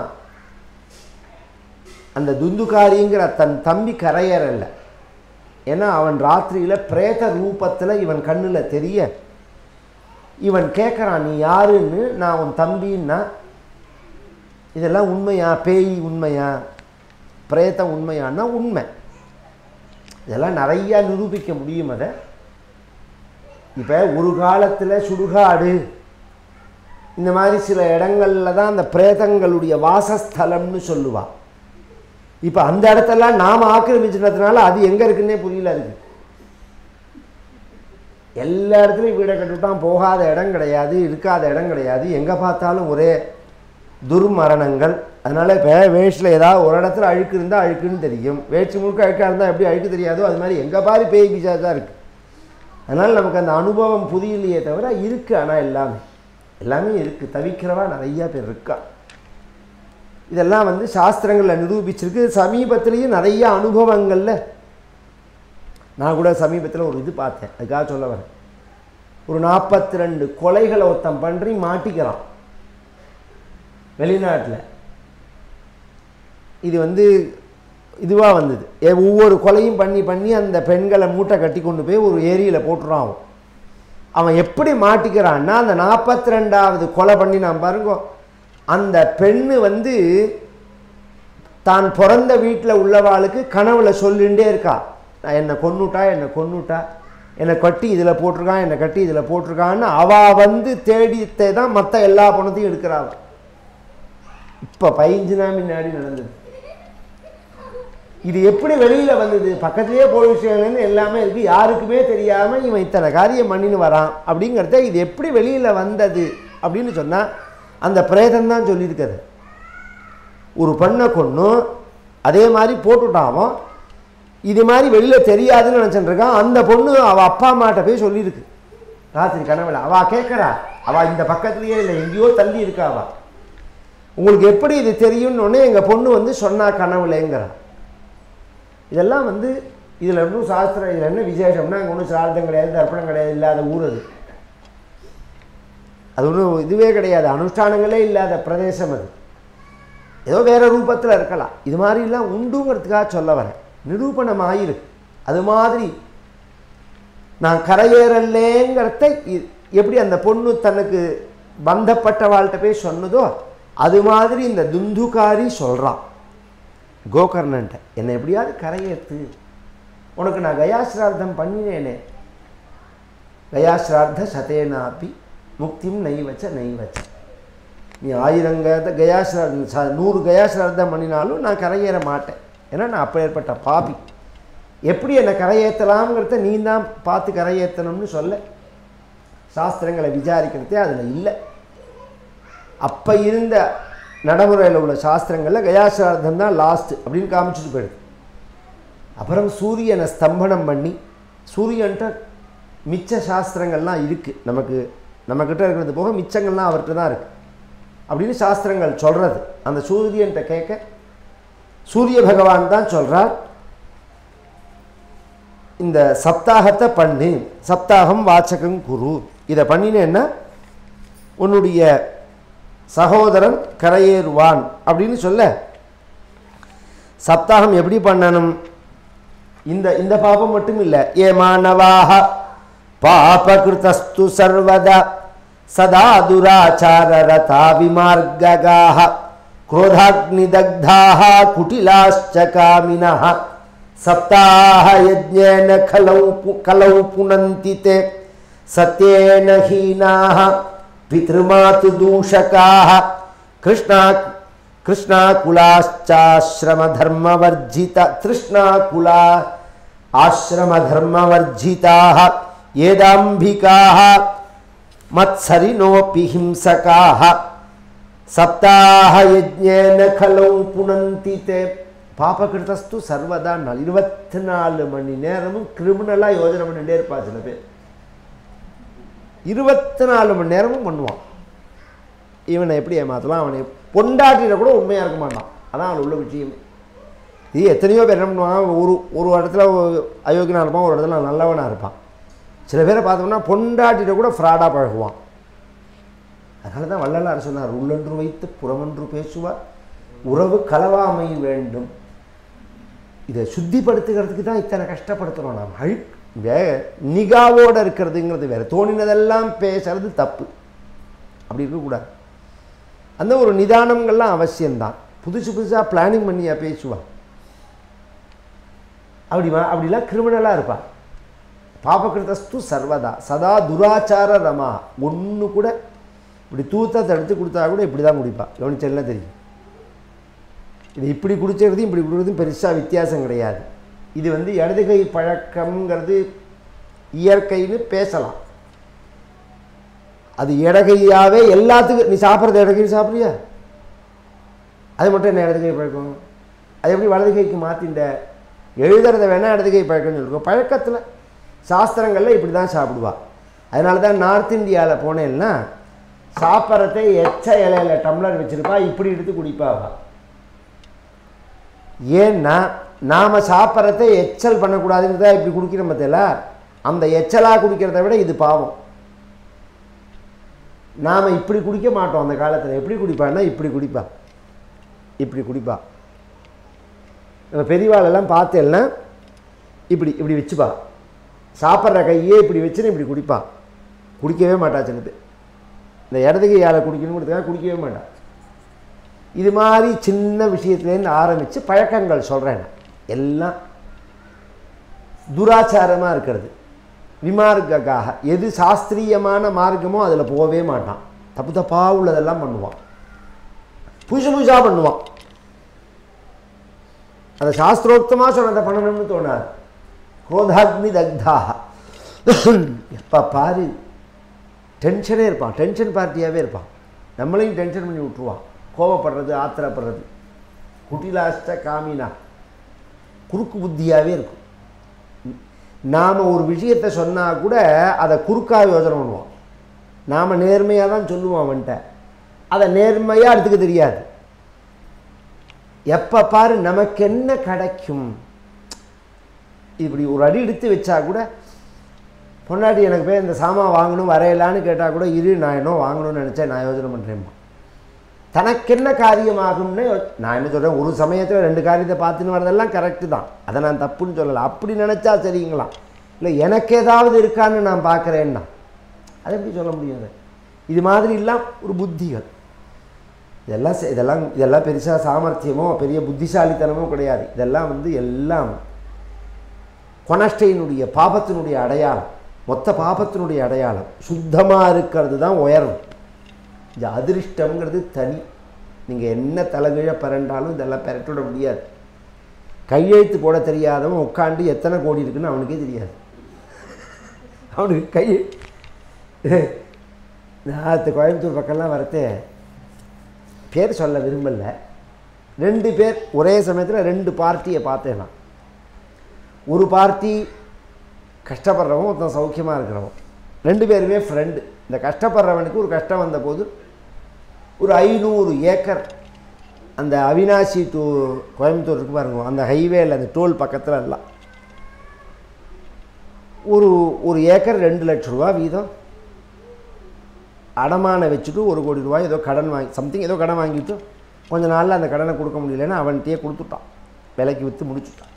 அந்த துந்துகாரிங்கிற தன் தம்பி கரையேறல ஏன்னா அவன் ராத்திரியில் பிரேத ரூபத்தில் இவன் கண்ணில் தெரிய இவன் கேட்குறான் நீ யாருன்னு நான் உன் தம்பின்னா இதெல்லாம் உண்மையா பேய் உண்மையா பிரேத்தம் உண்மையான்னா உண்மை இதெல்லாம் நிறையா நிரூபிக்க முடியும் அதை இப்போ ஒரு காலத்தில் சுடுகாடு இந்த மாதிரி சில இடங்கள்ல தான் அந்த பிரேதங்களுடைய வாசஸ்தலம்னு சொல்லுவா இப்போ அந்த இடத்தெல்லாம் நாம் ஆக்கிரமிச்சினதுனால அது எங்கே இருக்குன்னே புரியல அதுக்கு எல்லா இடத்துலையும் வீடை கட்டுவிட்டான் போகாத இடம் கிடையாது இருக்காத இடம் கிடையாது எங்கே பார்த்தாலும் ஒரே துர்மரணங்கள் அதனால் இப்போ வேஷ்டில் ஏதாவது ஒரு இடத்துல அழுக்கு இருந்தால் அழுக்குன்னு தெரியும் வேஷ்டி முழுக்க அழுக்காக இருந்தால் எப்படி அழுக்கு தெரியாதோ அது மாதிரி எங்கே பாரு பேய் பிசாசு தான் இருக்குது அதனால் நமக்கு அந்த அனுபவம் புரியலையே தவிர இருக்குது ஆனால் எல்லாமே எல்லாமே இருக்குது தவிக்கிறவா நிறையா பேர் இருக்கா இதெல்லாம் வந்து சாஸ்திரங்களில் நிரூபிச்சிருக்கு சமீபத்திலையும் நிறைய அனுபவங்களில் நான் கூட சமீபத்தில் ஒரு இது பார்த்தேன் அதுக்காக சொல்ல வரேன் ஒரு நாற்பத்தி ரெண்டு கொலைகளை ஒருத்தன் பண்ணி மாட்டிக்கிறான் வெளிநாட்டில் இது வந்து இதுவாக வந்தது ஏ- ஒவ்வொரு கொலையும் பண்ணி பண்ணி அந்த பெண்களை மூட்டை கட்டி கொண்டு போய் ஒரு ஏரியில் போட்டுறான் அவன் அவன் எப்படி மாட்டிக்கிறான்னா அந்த நாற்பத்தி ரெண்டாவது கொலை பண்ணி நான் பாருங்க அந்த பெண்ணு வந்து தான் பிறந்த வீட்டில் உள்ளவாளுக்கு கனவுல சொல்லிகிட்டே இருக்கா நான் என்னை கொன்னுட்டா என்னை கொன்னுட்டா என்னை கட்டி இதில் போட்டிருக்கான் என்னை கட்டி இதில் போட்டிருக்கான்னு அவ வந்து தேடித்தே தான் மற்ற எல்லா பணத்தையும் எடுக்கிறாள் இப்போ பதினஞ்சு நாள் முன்னாடி நடந்தது இது எப்படி வெளியில் வந்தது பக்கத்துலேயே போலீஸ் ஸ்டேஷன்லேருந்து எல்லாமே இருக்குது யாருக்குமே தெரியாமல் இவன் இத்தனை காரியம் பண்ணின்னு வரான் அப்படிங்கிறத இது எப்படி வெளியில் வந்தது அப்படின்னு சொன்னால் அந்த பிரேதம் தான் சொல்லியிருக்கிறது ஒரு பெண்ணை கொன்னும் அதே மாதிரி போட்டுட்டாமோ இது மாதிரி வெளியில் தெரியாதுன்னு நினச்சிட்டு இருக்கான் அந்த பொண்ணு அவள் அப்பா அம்மாட்ட போய் சொல்லியிருக்கு ராத்திரி கனவுல அவள் கேட்குறா அவள் இந்த பக்கத்துலேயே இல்லை எங்கேயோ தள்ளி இருக்கா அவள் உங்களுக்கு எப்படி இது தெரியும்னு உடனே எங்கள் பொண்ணு வந்து சொன்னா கனவுலேங்கிறா இதெல்லாம் வந்து இதில் இன்னும் சாஸ்திரம் இதில் என்ன விசேஷம்னா அங்கே ஒன்றும் சார்த்தம் கிடையாது தர்ப்பணம் கிடையாது இல்லாத ஊர் அது அது ஒன்றும் இதுவே கிடையாது அனுஷ்டானங்களே இல்லாத பிரதேசம் அது ஏதோ வேறு ரூபத்தில் இருக்கலாம் இது மாதிரிலாம் உண்டுங்கிறதுக்காக சொல்ல வரேன் நிரூபணம் ஆயிருக்கு அது மாதிரி நான் கரையேறலேங்கிறத இ- எப்படி அந்த பொண்ணு தனக்கு பந்தப்பட்டவாள்கிட்ட போய் சொன்னதோ அது மாதிரி இந்த துந்துகாரி சொல்கிறான் கோகர்ணன்ட்ட என்னை எப்படியாவது கரையேற்று உனக்கு நான் கயாசிரார்த்தம் பண்ணினேனே கயாசிரார்த்த சதேனாப்பி முக்தியும் நெய் வச்ச நெய் வச்ச நீ ஆயிரம் க கயாசிரார்த்தம் ச நூறு கயாசிரார்த்தம் பண்ணினாலும் நான் கரையேற மாட்டேன் ஏன்னா நான் அப்பேற்பட்ட பாபி எப்படி என்னை கரையேற்றலாம்ங்கிறத நீ தான் பார்த்து கரையேற்றணும்னு சொல்ல சாஸ்திரங்களை விசாரிக்கிறதே அதில் இல்லை அப்போ இருந்த நடைமுறையில் உள்ள சாஸ்திரங்களில் கயாசிரார்த்தம் தான் லாஸ்ட் அப்படின்னு காமிச்சிட்டு போயிடுது அப்புறம் சூரியனை ஸ்தம்பனம் பண்ணி சூரியன்ட்ட மிச்ச சாஸ்திரங்கள்லாம் இருக்குது நமக்கு நம்மக்கிட்ட இருக்கிறது போக மிச்சங்கள்லாம் அவர்கிட்ட தான் இருக்குது அப்படின்னு சாஸ்திரங்கள் சொல்கிறது அந்த சூரியன்ட்ட கேட்க சூரிய பகவான் தான் சொல்கிறார் இந்த சப்தாகத்தை பண்ணு சப்தாகம் வாச்சகம் குரு இதை பண்ணினேன்னா உன்னுடைய சகோதரன் கரையேறுவான் அப்படின்னு சொல்ல சப்தாகம் எப்படி பண்ணணும் இந்த இந்த பாபம் மட்டும் இல்லை ஏ மாணவாக பாபகிருதஸ்து சர்வதா சதா துராச்சாரரதா விமார்ககாக क्रोधाग्निदग्धाः कुटिलाश्च कामिनः सप्ताह यज्ञेन खलौ पु- कलौ पुनन्ति ते सत्येन हीनाः पितृमातुदूषकाः कृष्णा कृष्णाकुलाश्चाश्रमधर्मवर्जित तृष्णाकुला आश्रमधर्मवर्जिताः येदाम्बिकाः मत्सरिणोऽपि हिंसकाः சப்தாஹயஜ்ஞேன கலௌ புனந்தி தே பாபகிருதஸ்து சர்வதா நாள் இருபத்தி நாலு மணி நேரமும் கிரிமினலாக யோஜனை பண்ணிட்டே இருப்பா சில பேர் இருபத்தி நாலு மணி நேரமும் பண்ணுவான் இவனை எப்படி ஏமாற்றலாம் அவனை பொண்டாட்டியில் கூட உண்மையாக இருக்க மாட்டான் அதான் அவன் உள்ள விஷயமே இது எத்தனையோ பேர் என்ன பண்ணுவாங்க ஒரு ஒரு இடத்துல அயோக்கியனாக இருப்பான் ஒரு இடத்துல நல்லவனாக இருப்பான் சில பேரை பார்த்தோம்னா பொண்டாட்டியில் கூட ஃப்ராடாக பழகுவான் அதனால தான் வள்ளலார் சொன்னார் உள்ளொன்று வைத்து புறமொன்று பேசுவார் உறவு கலவாமை வேண்டும் இதை சுத்திப்படுத்துகிறதுக்கு தான் இத்தனை கஷ்டப்படுத்துகிறோம் நாம் அழு வே நிகாவோடு இருக்கிறதுங்கிறது வேறு தோணினதெல்லாம் பேசுறது தப்பு அப்படி இருக்கக்கூடாது அந்த ஒரு நிதானங்கள்லாம் அவசியம்தான் புதுசு புதுசாக பிளானிங் பண்ணியா பேசுவா அப்படி வா- அப்படிலாம் கிரிமினலாக இருப்பா பாபகிருதஸ்து சர்வதா சதா துராச்சார ரமா ஒன்று கூட இப்படி தூத்த தடுத்து கொடுத்தா கூட இப்படி தான் குடிப்பா கவனிச்செல்லாம் தெரியும் இது இப்படி குடிச்சதும் இப்படி குடிக்கிறதும் பெருசாக வித்தியாசம் கிடையாது இது வந்து இடதுகை பழக்கம்ங்கிறது இயற்கைன்னு பேசலாம் அது இடகையாவே எல்லாத்துக்கும் நீ சாப்பிட்றது இடகை சாப்பிட்றியா அது மட்டும் என்ன இடதுகை பழக்கம் அது எப்படி வலது கைக்கு மாற்றிண்ட எழுதுறத வேணால் இடதுகை பழக்கம்னு சொல்லிருக்கோம் பழக்கத்தில் சாஸ்திரங்களில் இப்படி தான் சாப்பிடுவா அதனால தான் நார்த் இந்தியாவில் போனேன்னா சாப்பிட்றதை எச்ச இலையில டம்ளர் வச்சிருப்பா இப்படி எடுத்து குடிப்பா அவ. ஏன்னா நாம் சாப்பிட்றதை எச்சல் பண்ணக்கூடாதுங்கிறதா இப்படி குடிக்கிறோம் பார்த்தீங்களா அந்த எச்சலாக குடிக்கிறத விட இது பாவம் நாம் இப்படி குடிக்க மாட்டோம் அந்த காலத்தில் எப்படி குடிப்பான்னா இப்படி குடிப்பா இப்படி குடிப்பா நம்ம பெரியவாளெல்லாம் பார்த்தேன்னா இப்படி இப்படி வச்சுப்பா சாப்பிட்ற கையே இப்படி வச்சுன்னு இப்படி குடிப்பா குடிக்கவே மாட்டா சில பேர் இந்த இடது கையால் குடிக்கணுங்கிறதுக்காக குடிக்கவே மாட்டா இது மாதிரி சின்ன விஷயத்துலேருந்து ஆரம்பித்து பழக்கங்கள் சொல்கிறேன் நான். எல்லாம் துராச்சாரமாக இருக்கிறது விமார்க்காக எது சாஸ்திரியமான மார்க்கமோ அதில் போகவே மாட்டான் தப்பு தப்பாக உள்ளதெல்லாம் பண்ணுவான் புதுசு புதுசாக பண்ணுவான் அதை சாஸ்திரோக்தமாக சொன்னதை பண்ணணும்னு தோணாது குரோதாக்னி தக்தாக எப்போ பாரு டென்ஷனே இருப்பான் டென்ஷன் பார்ட்டியாகவே இருப்பான் நம்மளையும் டென்ஷன் பண்ணி விட்ருவான் கோவப்படுறது ஆத்திரப்படுறது குட்டிலாஸ்ட காமினா குறுக்கு புத்தியாகவே இருக்கும் நாம் ஒரு விஷயத்தை சொன்னால் கூட அதை குறுக்காக யோசனை பண்ணுவோம் நாம் நேர்மையாக தான் சொல்லுவோம் அவன்கிட்ட அதை நேர்மையாக எடுத்துக்க தெரியாது எப்போ பாரு நமக்கு என்ன கிடைக்கும் இப்படி ஒரு அடி எடுத்து வச்சா கூட பொண்டாட்டி எனக்கு போய் இந்த சாமான் வாங்கணும் வரையலான்னு கேட்டால் கூட இரு நான் என்ன வாங்கணும்னு நினச்சேன் நான் யோசனை பண்ணுறேம்மா தனக்கென்ன காரியமாகும்னு நான் என்ன சொல்கிறேன் ஒரு சமயத்தில் ரெண்டு காரியத்தை பார்த்துன்னு வரதெல்லாம் கரெக்டு தான் அதை நான் தப்புன்னு சொல்லலை அப்படி நினச்சா சரிங்களா இல்லை எனக்கு ஏதாவது இருக்கான்னு நான் பார்க்குறேன்னா அது எப்படி சொல்ல முடியாது இது மாதிரிலாம் ஒரு புத்திகள் இதெல்லாம் செ- இதெல்லாம் இதெல்லாம் பெருசாக சாமர்த்தியமோ பெரிய புத்திசாலித்தனமோ கிடையாது இதெல்லாம் வந்து எல்லாம் கொனஷ்டையினுடைய பாபத்தினுடைய அடையாளம் மொத்த பாபத்தினுடைய அடையாளம் சுத்தமாக இருக்கிறது தான் உயரும் இந்த அதிர்ஷ்டம்ங்கிறது தனி நீங்கள் என்ன தலைகீழ பிறண்டாலும் இதெல்லாம் பெரட்டிவிட முடியாது கையெழுத்து போட தெரியாதவன் உட்காந்து எத்தனை கோடி இருக்குன்னு அவனுக்கே தெரியாது அவனுக்கு கை நான் கோயம்புத்தூர் பக்கம்லாம் வரத்தே பேர் சொல்ல விரும்பல ரெண்டு பேர் ஒரே சமயத்தில் ரெண்டு பார்ட்டியை பார்த்தேன் நான் ஒரு பார்ட்டி கஷ்டப்படுறவன் ஒருத்தன் சௌக்கியமாக இருக்கிறவன் ரெண்டு பேருமே ஃப்ரெண்டு இந்த கஷ்டப்படுறவனுக்கு ஒரு கஷ்டம் வந்தபோது ஒரு ஐநூறு ஏக்கர் அந்த அவினாசி டு கோயம்புத்தூர் இருக்கு பாருங்க அந்த ஹைவேல அந்த டோல் பக்கத்தில் எல்லாம் ஒரு ஒரு ஏக்கர் ரெண்டு லட்ச ரூபா வீதம் அடமான வச்சுட்டு ஒரு கோடி ரூபாய் ஏதோ கடன் வாங்கி சம்திங் ஏதோ கடன் வாங்கிட்டு கொஞ்ச நாளில் அந்த கடனை கொடுக்க முடியலன்னு அவன்கிட்டயே கொடுத்துட்டான் விலைக்கு விற்று முடிச்சுட்டான்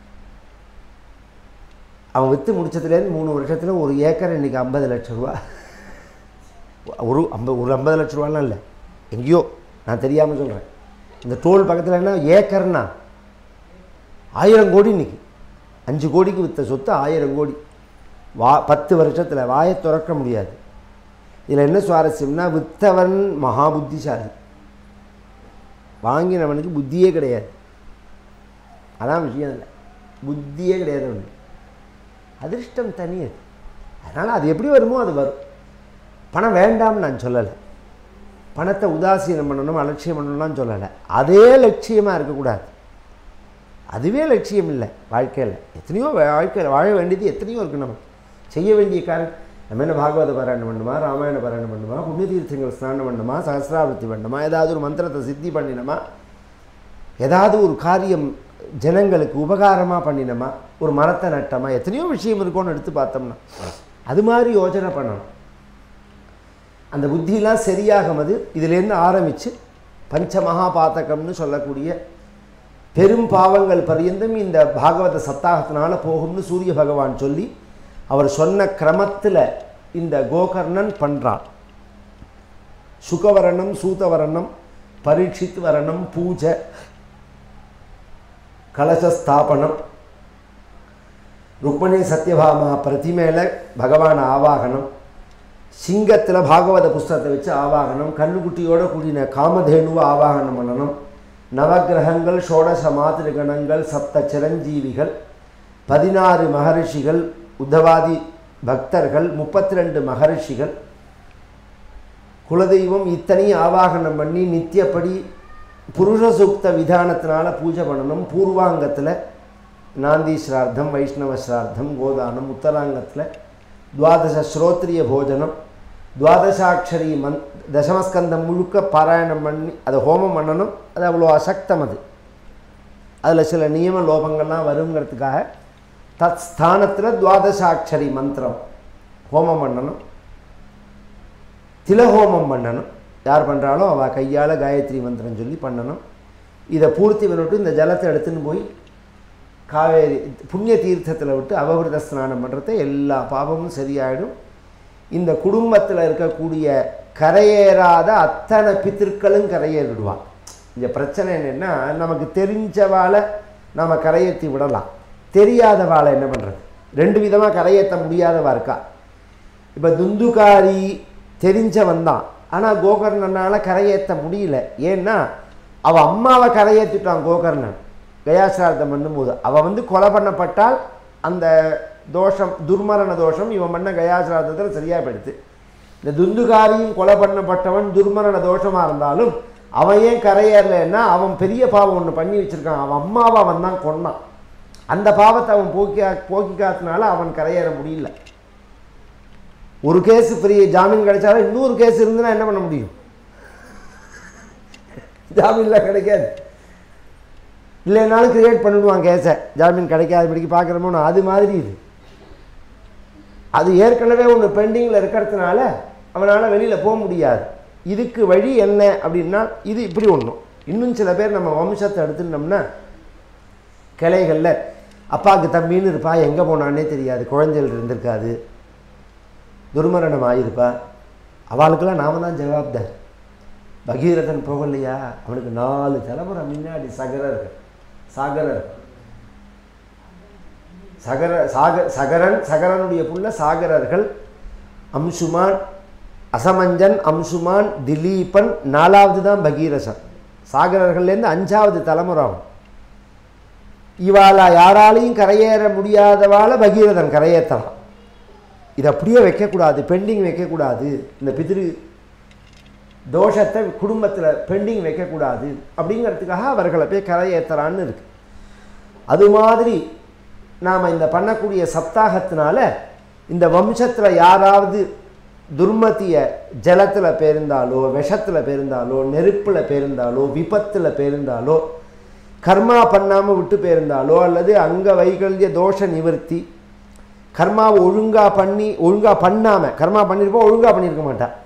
அவன் விற்று முடிச்சதுலேருந்து மூணு வருஷத்தில் ஒரு ஏக்கர் இன்றைக்கி ஐம்பது லட்ச ரூபா ஒரு ஐம்பது ஒரு ஐம்பது லட்ச ரூபாலாம் இல்லை எங்கேயோ நான் தெரியாமல் சொல்கிறேன் இந்த டோல் பக்கத்தில் என்ன ஏக்கர்னா ஆயிரம் கோடி இன்னைக்கு அஞ்சு கோடிக்கு விற்ற சொத்து ஆயிரம் கோடி வா பத்து வருஷத்தில் வாயை திறக்க முடியாது இதில் என்ன சுவாரஸ்யம்னா விற்றவன் மகா புத்திசாலி வாங்கினவனுக்கு புத்தியே கிடையாது அதான் விஷயம் இல்லை புத்தியே கிடையாது அவனுக்கு அதிர்ஷ்டம் தனி அது அதனால் அது எப்படி வருமோ அது வரும் பணம் வேண்டாம்னு நான் சொல்லலை பணத்தை உதாசீனம் பண்ணணும் அலட்சியம் பண்ணணும்லாம் சொல்லலை அதே லட்சியமாக இருக்கக்கூடாது அதுவே லட்சியம் இல்லை வாழ்க்கையில் எத்தனையோ வாழ்க்கையில் வாழ வேண்டியது எத்தனையோ இருக்குது நம்ம செய்ய வேண்டிய காரியம் நம்ம என்ன பாகவத பாராயணம் பண்ணுமா ராமாயண பாராயணம் பண்ணுமா புண்ணிய தீர்த்தங்கள் ஸ்நானம் பண்ணுமா சகசிராவர்த்தி பண்ணுமா ஏதாவது ஒரு மந்திரத்தை சித்தி பண்ணினோமா ஏதாவது ஒரு காரியம் ஜனங்களுக்கு உபகாரமாக பண்ணினோமா ஒரு மரத்தை நட்டமா எத்தனையோ விஷயம் இருக்கும்னு எடுத்து பார்த்தோம்னா அது மாதிரி யோசனை பண்ணணும் அந்த புத்தியெலாம் சரியாகும்போது இதிலேருந்து ஆரம்பித்து பஞ்ச மகாபாத்தகம்னு சொல்லக்கூடிய பெரும் பாவங்கள் பரியந்தம் இந்த பாகவத சப்தாகத்தினால போகும்னு சூரிய பகவான் சொல்லி அவர் சொன்ன கிரமத்தில் இந்த கோகர்ணன் பண்ணுறான் சுகவரணம் சூதவரணம் பரீட்சித் வரணம் பூஜை கலசஸ்தாபனம் ருக்மணி சத்யபாமா பிரதிமேல பகவான் ஆவாகனம் சிங்கத்தில் பாகவத புஸ்தகத்தை வச்சு ஆவாகனம் கண்ணுக்குட்டியோட கூடின காமதேனுவை ஆவாகனம் பண்ணணும் நவகிரகங்கள் ஷோடச மாதிருகணங்கள் சப்த சிரஞ்சீவிகள் பதினாறு மகரிஷிகள் உத்தவாதி பக்தர்கள் முப்பத்தி ரெண்டு மகரிஷிகள் குலதெய்வம் இத்தனையும் ஆவாகனம் பண்ணி நித்தியப்படி புருஷ சூக்த விதானத்தினால பூஜை பண்ணணும் பூர்வாங்கத்தில் நாந்தி ஸ்ரார்த்தம் வைஷ்ணவ ஸ்ரார்த்தம் கோதானம் உத்தராங்கத்தில் துவாதச ஸ்ரோத்ரிய போஜனம் துவாதசாட்சரி மந் தசமஸ்கந்தம் முழுக்க பாராயணம் பண்ணி அதை ஹோமம் பண்ணணும் அது அவ்வளோ அசக்தம் அது அதில் சில நியம லோபங்கள்லாம் வருங்கிறதுக்காக தத் ஸ்தானத்தில் துவாதசாட்சரி மந்திரம் ஹோமம் பண்ணணும் திலஹோமம் பண்ணணும் யார் பண்ணுறாலோ அவள் கையால் காயத்ரி மந்திரம் சொல்லி பண்ணணும் இதை பூர்த்தி பண்ணிவிட்டு இந்த ஜலத்தை எடுத்துன்னு போய் காவேரி புண்ணிய தீர்த்தத்தில் விட்டு அபவிரத ஸ்நானம் பண்ணுறது எல்லா பாவமும் சரியாயிடும் இந்த குடும்பத்தில் இருக்கக்கூடிய கரையேறாத அத்தனை பித்திருக்களும் கரையேறிடுவான் இந்த பிரச்சனை என்னென்னா நமக்கு தெரிஞ்சவாளை நம்ம கரையேற்றி விடலாம் தெரியாதவாளை என்ன பண்ணுறது ரெண்டு விதமாக கரையேற்ற முடியாதவா இருக்கா இப்போ துந்துகாரி தெரிஞ்சவன் தான் ஆனால் கோகர்ணனால் கரையேற்ற முடியல ஏன்னா அவள் அம்மாவை கரையேற்றிட்டான் கோகர்ணன் கயாசிரார்த்தம் பண்ணும்போது அவள் வந்து கொலை பண்ணப்பட்டால் அந்த தோஷம் துர்மரண தோஷம் இவன் பண்ண கயாசிரார்த்தத்தில் சரியாக போயிடுது இந்த துந்துகாரியும் கொலை பண்ணப்பட்டவன் துர்மரண தோஷமாக இருந்தாலும் அவன் ஏன் கரையேறலைன்னா அவன் பெரிய பாவம் ஒன்று பண்ணி வச்சுருக்கான் அவன் அம்மாவை அவன் தான் கொன்னான் அந்த பாவத்தை அவன் போக்கி போக்கிக்காதனால அவன் கரையேற முடியல ஒரு கேஸ் ஃப்ரீ ஜாமீன் கிடைச்சாலும் இன்னொரு கேஸ் இருந்துன்னா என்ன பண்ண முடியும் ஜாமீன்லாம் கிடைக்காது இல்லைனாலும் கிரியேட் பண்ணிடுவான் கேஸை ஜாமீன் கிடைக்காதபடிக்கு பார்க்குறமோன்னு அது மாதிரி இது அது ஏற்கனவே ஒன்று பெண்டிங்கில் இருக்கிறதுனால அவனால் வெளியில் போக முடியாது இதுக்கு வழி என்ன அப்படின்னா இது இப்படி ஒன்றும் இன்னும் சில பேர் நம்ம வம்சத்தை எடுத்துட்டோம்னா கிளைகளில் அப்பாவுக்கு தம்பின்னு இருப்பா எங்கே போனான்னே தெரியாது குழந்தைகள் இருந்திருக்காது துர்மரணம் ஆகியிருப்பா அவளுக்கெல்லாம் நாம தான் ஜவாப்தார் பகீரதன் போகலையா அவனுக்கு நாலு தலைமுறை முன்னாடி சகரர்கள் சாகரர் சகர சாக சகரன் சகரனுடைய புள்ள சாகரர்கள் அம்சுமான் அசமஞ்சன் அம்சுமான் திலீபன் நாலாவது தான் பகீரசன் சாகரர்கள்லேருந்து அஞ்சாவது தலைமுறை அவன் இவாளா யாராலையும் கரையேற முடியாதவாள பகீரதன் கரையேற்றலாம் இதை அப்படியே வைக்கக்கூடாது பெண்டிங் வைக்கக்கூடாது இந்த பிதிரு தோஷத்தை குடும்பத்தில் பெண்டிங் வைக்கக்கூடாது அப்படிங்கிறதுக்காக அவர்களை போய் கரையேற்றுறான்னு இருக்கு அது மாதிரி நாம் இந்த பண்ணக்கூடிய சப்தாகத்தினால இந்த வம்சத்தில் யாராவது துர்மதிய ஜலத்தில் பேருந்தாலோ விஷத்தில் பேருந்தாலோ நெருப்பில் பேருந்தாலோ விபத்தில் பேருந்தாலோ கர்மா பண்ணாமல் விட்டு போயிருந்தாலோ அல்லது அங்க வைகல்ய தோஷ நிவர்த்தி கர்மாவை ஒழுங்காக பண்ணி ஒழுங்காக பண்ணாமல் கர்மா பண்ணியிருப்போம் ஒழுங்காக பண்ணியிருக்க மாட்டான்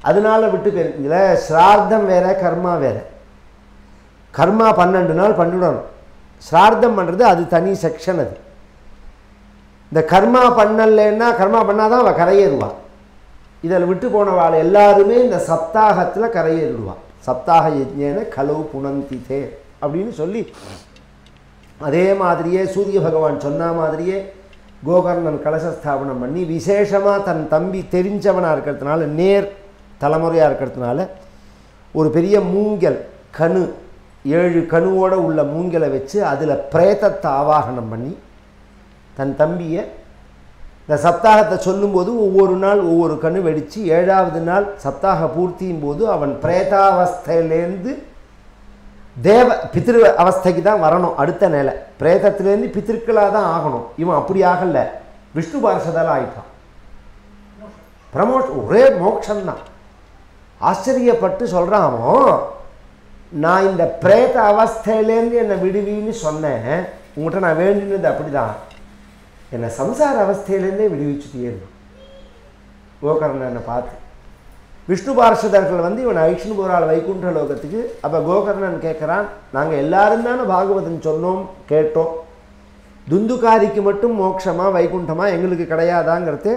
அதனால விட்டு போயிருக்கீங்கள ஸ்ரார்த்தம் வேற கர்மா வேற கர்மா பன்னெண்டு நாள் பண்ணிடணும் ஸ்ரார்த்தம் பண்ணுறது அது தனி செக்ஷன் அது இந்த கர்மா பண்ணலைன்னா கர்மா பண்ணாதான் அவள் கரையேறுவா இதில் விட்டு போனவாள் எல்லாருமே இந்த சப்தாகத்தில் கரையேறிடுவா சப்தாக யஜ்ஞேன கலவு புனந்திதே அப்படின்னு சொல்லி அதே மாதிரியே சூரிய பகவான் சொன்ன மாதிரியே கோகர்ணன் கலச ஸ்தாபனம் பண்ணி விசேஷமாக தன் தம்பி தெரிஞ்சவனாக இருக்கிறதுனால நேர் தலைமுறையாக இருக்கிறதுனால ஒரு பெரிய மூங்கல் கணு ஏழு கணுவோட உள்ள மூங்கலை வச்சு அதில் பிரேதத்தை ஆவாகனம் பண்ணி தன் தம்பியை இந்த சப்தாகத்தை சொல்லும்போது ஒவ்வொரு நாள் ஒவ்வொரு கண்ணு வெடித்து ஏழாவது நாள் சப்தாக பூர்த்தியும் போது அவன் பிரேதாவஸ்தையிலேருந்து தேவ பித்திரு அவஸ்தைக்கு தான் வரணும் அடுத்த நிலை பிரேதத்திலேருந்து பித்திருக்களாக தான் ஆகணும் இவன் அப்படி ஆகல விஷ்ணு பார்ஷதால் ஆயிட்டான் பிரமோஷ் ஒரே மோட்சம்தான் ஆச்சரியப்பட்டு சொல்கிறான் அவன் நான் இந்த பிரேத அவஸ்தையிலேருந்து என்னை விடுவின்னு சொன்னேன் உங்கள்கிட்ட நான் வேண்டினது அப்படிதான் என்னை சம்சார அவஸ்தையிலேருந்தே விடுவிச்சு தீரணும் கோகர்ணனை பார்த்து விஷ்ணு பார்ஷதர்கள் வந்து இவன் ஐஷ்ணு போராள் வைகுண்ட லோகத்துக்கு அப்போ கோகர்ணன் கேட்குறான் நாங்கள் எல்லாரும் தானே பாகவதன் சொன்னோம் கேட்டோம் துந்துகாரிக்கு மட்டும் மோட்சமா வைகுண்டமா எங்களுக்கு கிடையாதாங்கிறது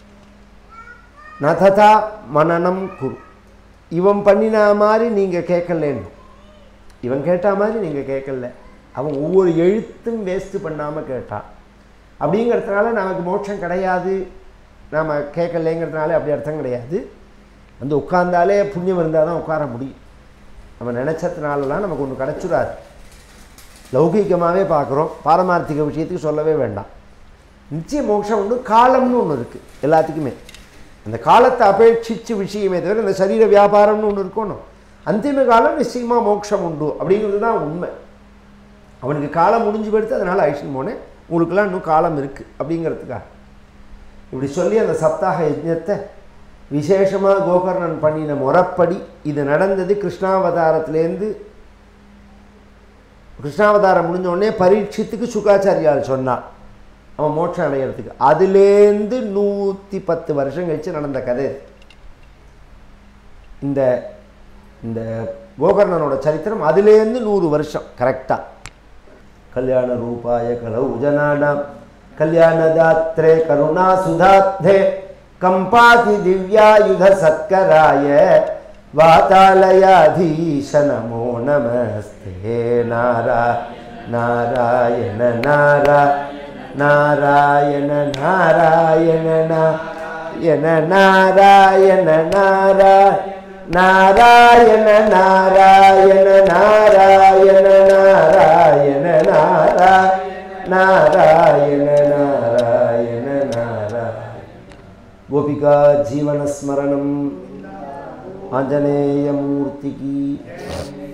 நததா மனநம் குரு இவன் பண்ணின மாதிரி நீங்கள் கேட்கலன்னு இவன் கேட்ட மாதிரி நீங்கள் கேட்கல அவன் ஒவ்வொரு எழுத்தும் வேஸ்ட்டு பண்ணாமல் கேட்டான் அப்படிங்கிறதுனால நமக்கு மோட்சம் கிடையாது நாம் கேட்கலைங்கிறதுனால அப்படி அர்த்தம் கிடையாது வந்து உட்கார்ந்தாலே புண்ணியம் இருந்தால் தான் உட்கார முடியும் நம்ம நினச்சதுனாலலாம் நமக்கு ஒன்று கிடச்சிடாது லௌகிகமாகவே பார்க்குறோம் பாரமார்த்திக விஷயத்துக்கு சொல்லவே வேண்டாம் நிச்சய மோட்சம் ஒன்று காலம்னு ஒன்று இருக்குது எல்லாத்துக்குமே அந்த காலத்தை அபேட்சிச்சு விஷயமே தவிர இந்த சரீர வியாபாரம்னு ஒன்று இருக்கணும் அந்திம காலம் நிச்சயமாக மோட்சம் உண்டு அப்படிங்கிறது தான் உண்மை அவனுக்கு காலம் முடிஞ்சு போயிடுத்து அதனால் ஐஷன் போனேன் உங்களுக்கெல்லாம் இன்னும் காலம் இருக்குது அப்படிங்கிறதுக்காக இப்படி சொல்லி அந்த சப்தாக யஜ்ஞத்தை விசேஷமாக கோகர்ணன் பண்ணின முறைப்படி இது நடந்தது கிருஷ்ணாவதாரத்திலேருந்து கிருஷ்ணாவதாரம் முடிஞ்ச உடனே பரீட்சித்துக்கு சுகாச்சாரியால் சொன்னான் அவன் மோட்சம் அடையிறதுக்கு அதுலேருந்து நூற்றி பத்து வருஷம் கழித்து நடந்த கதை இது. இந்த இந்த கோகர்ணனோட சரித்திரம் அதுலேருந்து நூறு வருஷம் கரெக்டாக கல்யாண ரூபாய கலௌ ஜனானாம் கல்யாணதாத்ரே கருணா சுதாத்தே கம்பாதி திவ்யாயுத சத்கராய வாதாலயாதீஷ நமோ நமஸ்தே நாரா நாராயண நாரா நாராயண நாராயண நாராயண நாராயண நாரா நாராயண நாராயண நாராயண நாராயண நாரா நாராயண நாராயண நாராயண गोपिका जीवनस्मरणम् आञ्जनेयमूर्तिकी